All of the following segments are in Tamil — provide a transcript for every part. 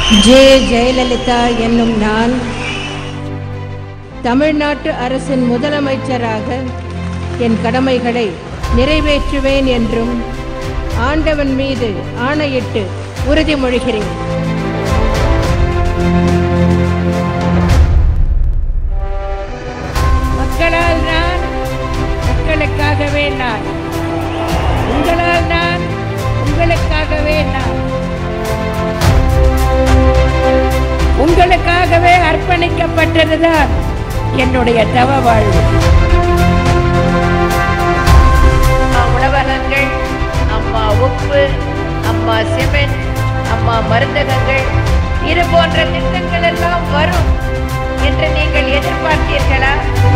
ஜே ஜெயலலிதா என்னும் நான் தமிழ்நாட்டு அரசின் முதலமைச்சராக என் கடமைகளை நிறைவேற்றுவேன் என்றும் ஆண்டவன் மீது ஆணையிட்டு உறுதிமொழிகிறேன் மக்களால் நான் மக்களுக்காகவே நான் உங்களால் நான் உங்களுக்காகவே நான் உங்களுக்காகவே அர்ப்பணிக்கப்பட்டதுதான் என்னுடைய தவ வாழ்வு அம்மா உணவகங்கள் அம்மா உப்பு அம்மா சிமெண்ட் அம்மா மருந்தகங்கள் இது போன்ற திட்டங்கள் எல்லாம் வரும் என்று நீங்கள் எதிர்பார்த்தீர்களா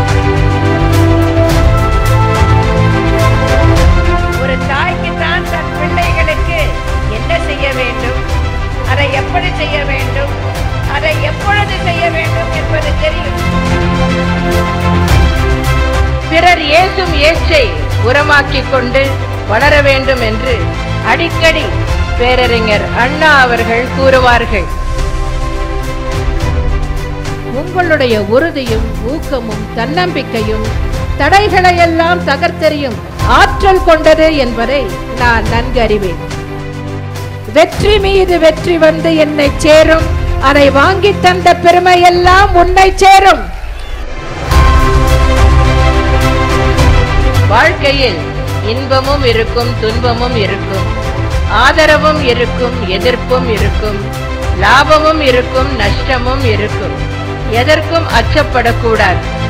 ஒரு தாய்க்கு தான் தன் பிள்ளைகளுக்கு என்ன செய்ய வேண்டும் அதை எப்படி செய்ய வேண்டும் அதை எப்பொழுது செய்ய வேண்டும் என்பது தெரியும் பிறர் ஏசும் ஏச்சை உரமாக்கிக் கொண்டு வளர வேண்டும் என்று அடிக்கடி பேரறிஞர் அண்ணா அவர்கள் கூறுவார்கள் உங்களுடைய உறுதியும் ஊக்கமும் தன்னம்பிக்கையும் தடைகளை எல்லாம் தகர்த்தெறியும் ஆற்றல் கொண்டது என்பதை நான் நன்கு அறிவேன் வெற்றி மீது வெற்றி வந்து என்னை சேரும் அதை வாங்கி தந்த பெருமை எல்லாம் உன்னை சேரும் வாழ்க்கையில் இன்பமும் இருக்கும் துன்பமும் இருக்கும் ஆதரவும் இருக்கும் எதிர்ப்பும் இருக்கும் லாபமும் இருக்கும் நஷ்டமும் இருக்கும் எதற்கும் அச்சப்படக்கூடாது